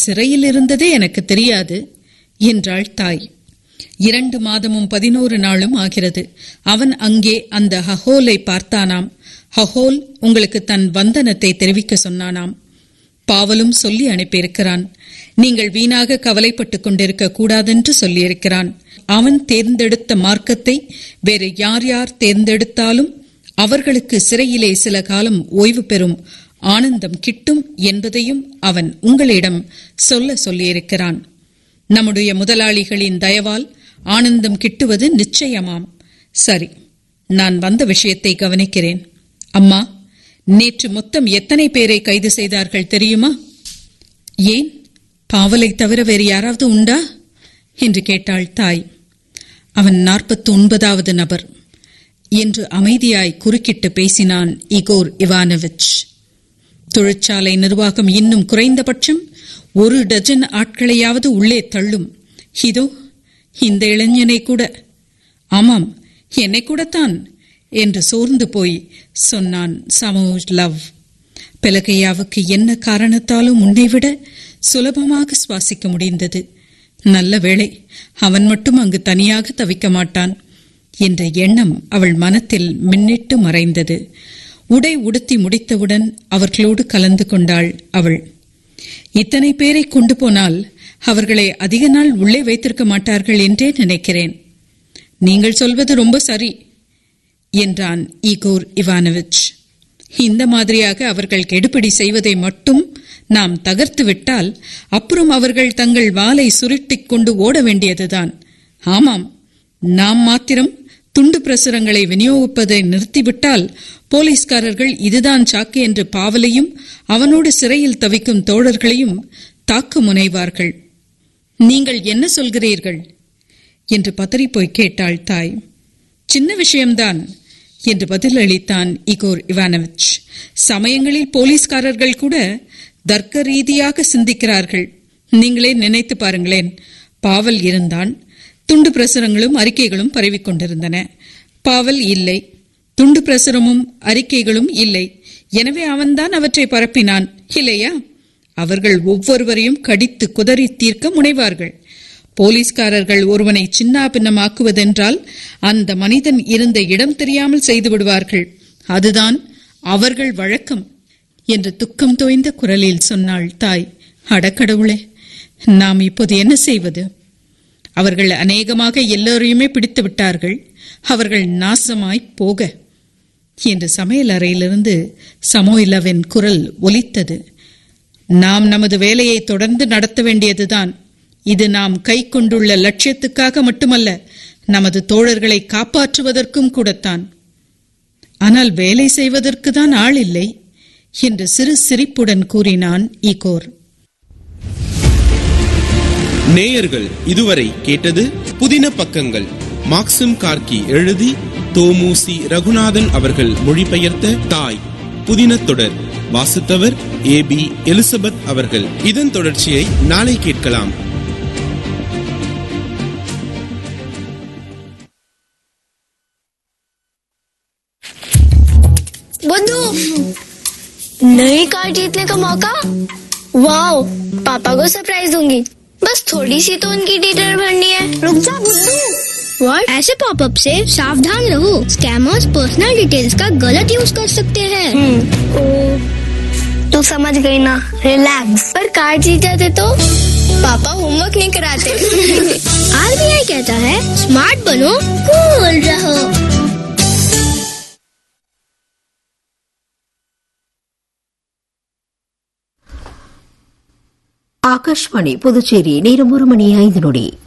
சிறையில் இருந்ததே எனக்கு தெரியாது என்றாள் தாய் இரண்டு மாதமும் பதினோரு நாளும் ஆகிறது அவன் அங்கே அந்த ஹஹோலை பார்த்தானாம் ஹஹோல் உங்களுக்கு தன் வந்தனத்தை தெரிவிக்க சொன்னானாம் பாவலும் சொல்லி அனுப்பியிருக்கிறான் நீங்கள் வீணாக கவலைப்பட்டுக் கொண்டிருக்க கூடாதென்று சொல்லியிருக்கிறான் அவன் தேர்ந்தெடுத்த மார்க்கத்தை வேறு யார் யார் தேர்ந்தெடுத்தாலும் அவர்களுக்கு சிறையிலே சில காலம் ஓய்வு பெறும் ஆனந்தம் கிட்டும் என்பதையும் அவன் உங்களிடம் சொல்ல சொல்லியிருக்கிறான் நம்முடைய முதலாளிகளின் தயவால் ஆனந்தம் கிட்டுவது நிச்சயமாம் சரி நான் வந்த விஷயத்தை கவனிக்கிறேன் அம்மா நேற்று மொத்தம் எத்தனை பேரை கைது செய்தார்கள் தெரியுமா ஏன் பாவலை தவிர வேறு யாராவது உண்டா என்று கேட்டாள் தாய் அவன் நாற்பத்தி ஒன்பதாவது நபர் என்று அமைதியாய் குறுக்கிட்டு பேசினான் இகோர் இவானவிச் தொழிற்சாலை நிர்வாகம் இன்னும் குறைந்தபட்சம் ஒரு டஜன் ஆட்களையாவது உள்ளே தள்ளும் இதோ இந்த இளைஞனை கூட ஆமாம் என்னை கூடத்தான் என்று சோர்ந்து போய் சொன்னான் சமோஜ் லவ் பெலகையாவுக்கு என்ன காரணத்தாலும் உன்னைவிட சுலபமாக சுவாசிக்க முடிந்தது நல்ல வேளை அவன் மட்டும் அங்கு தனியாக தவிக்க மாட்டான் என்ற எண்ணம் அவள் மனத்தில் மின்னிட்டு மறைந்தது உடை உடுத்தி முடித்தவுடன் அவர்களோடு கலந்து கொண்டாள் அவள் இத்தனை பேரை கொண்டு போனால் அவர்களை அதிக நாள் உள்ளே வைத்திருக்க மாட்டார்கள் என்றே நினைக்கிறேன் நீங்கள் சொல்வது ரொம்ப சரி என்றான் ஈகோர் இவானவிச் இந்த மாதிரியாக அவர்கள் கெடுபிடி செய்வதை மட்டும் நாம் தகர்த்து விட்டால் அப்புறம் அவர்கள் தங்கள் வாளை சுருட்டிக் கொண்டு ஓட வேண்டியதுதான் ஆமாம் நாம் மாத்திரம் துண்டு பிரசுரங்களை விநியோகிப்பதை நிறுத்திவிட்டால் போலீஸ்காரர்கள் இதுதான் சாக்கு என்று பாவலையும் அவனோடு சிறையில் தவிக்கும் தோழர்களையும் தாக்க முனைவார்கள் நீங்கள் என்ன சொல்கிறீர்கள் என்று பதறிப்போய் கேட்டாள் தாய் சின்ன விஷயம்தான் என்று பதிலளித்தான் இகோர் இவானவிச் சமயங்களில் போலீஸ்காரர்கள் கூட தர்க்க ரீதியாக சிந்திக்கிறார்கள் நீங்களே நினைத்து பாருங்களேன் பாவல் இருந்தான் துண்டு பிரசுரங்களும் அறிக்கைகளும் பரவிக் கொண்டிருந்தன பாவல் இல்லை துண்டு பிரசுரமும் அறிக்கைகளும் இல்லை எனவே அவன்தான் அவற்றை பரப்பினான் இல்லையா அவர்கள் ஒவ்வொருவரையும் கடித்து குதறி தீர்க்க முனைவார்கள் போலீஸ்காரர்கள் ஒருவனை சின்னா பின்னமாக்குவதென்றால் அந்த மனிதன் இருந்த இடம் தெரியாமல் செய்து விடுவார்கள் அதுதான் அவர்கள் வழக்கம் என்று துக்கம் தோய்ந்த குரலில் சொன்னாள் தாய் அடக்கடவுளே நாம் இப்போது என்ன செய்வது அவர்கள் அநேகமாக எல்லோரையுமே பிடித்து விட்டார்கள் அவர்கள் நாசமாய் போக என்று சமையல் அறையிலிருந்து சமோயிலவின் குரல் ஒலித்தது நாம் நமது வேலையை தொடர்ந்து நடத்த வேண்டியதுதான் இது நாம் கை கொண்டுள்ள லட்சியத்துக்காக மட்டுமல்ல நமது தோழர்களை காப்பாற்றுவதற்கும் கூடத்தான் ஆனால் வேலை செய்வதற்கு தான் ஆள் இல்லை என்று சிறு சிரிப்புடன் கூறினான் ஈகோர் நேயர்கள் இதுவரை கேட்டது புதின பக்கங்கள் மாக்சிம் கார்கி எழுதி தோமுசி ரகுநாதன் அவர்கள் மொழிபெயர்த்த தாய் புதின தொடர் வாசித்தவர் ஏ பி எலிசபெத் அவர்கள் இதன் தொடர்ச்சியை நாளை கேட்கலாம் बुद्धू नई कार जीतने का मौका वाओ पापा को सरप्राइज दूंगी बस थोड़ी सी तो उनकी डिटेल भरनी है रुक जा बुद्धू व्हाट ऐसे पॉपअप से सावधान रहो स्कैमर्स पर्सनल डिटेल्स का गलत यूज कर सकते हैं ओ तू समझ गई ना रिलैक्स पर कार जीत जाते तो पापा होमवर्क नहीं कराते आरबीआई कहता है स्मार्ट बनो कूल रहो ஆகாஷ்வாணி புதுச்சேரி நேரம் ஒரு மணி ஐந்து நொடி